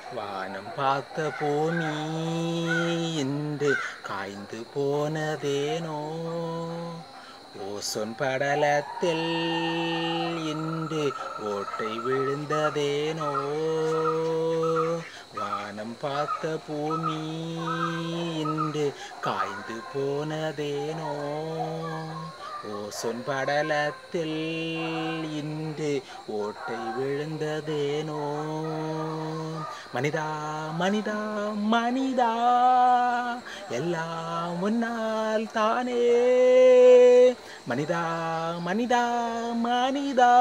வானம் பார்த்த பூமி இன்று காய்ந்து போனதேனோ ஓசோன் படலத்தில் இன்று ஓட்டை விழுந்ததேனோ வானம் பார்த்த பூமி இன்று காய்ந்து போனதேனோ ஓசோன் படலத்தில் இன்று ஓட்டை விழுந்ததேனோ மனிதா மனிதா மனிதா எல்லாம் முன்னால் தானே மனிதா மனிதா மனிதா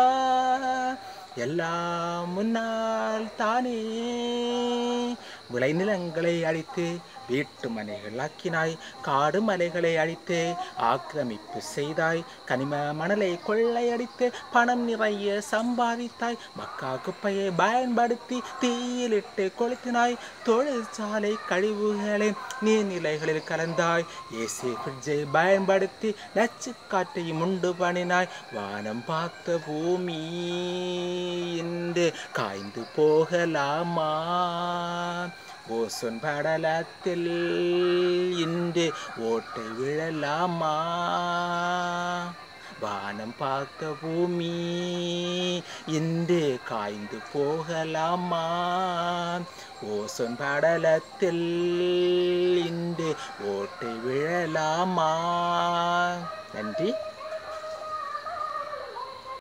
எல்லாம் முன்னால் தானே விளைநிலங்களை அழித்து வீட்டு மனைகள் ஆக்கினாய் காடு மலைகளை அழித்து ஆக்கிரமிப்பு செய்தாய் கனிம மணலை கொள்ளையடித்து பணம் நிறைய சம்பாதித்தாய் மக்கா குப்பையை பயன்படுத்தி தீயிலிட்டு கொளுத்தினாய் தொழிற்சாலை கழிவுகளை நீர்நிலைகளில் கலந்தாய் ஏசி ஃப்ரிட்ஜை பயன்படுத்தி நச்சு காற்றையும் உண்டு பண்ணினாய் வானம் பார்த்த பூமி இன்று காய்ந்து போகலாமா ஓசோன் படலத்தில் இன்று ஓட்டை விழலாமா வானம் பார்த்த பூமி இன்று காய்ந்து போகலாமா ஓசோன் படலத்தில் இன்று ஓட்டை விழலாமா நன்றி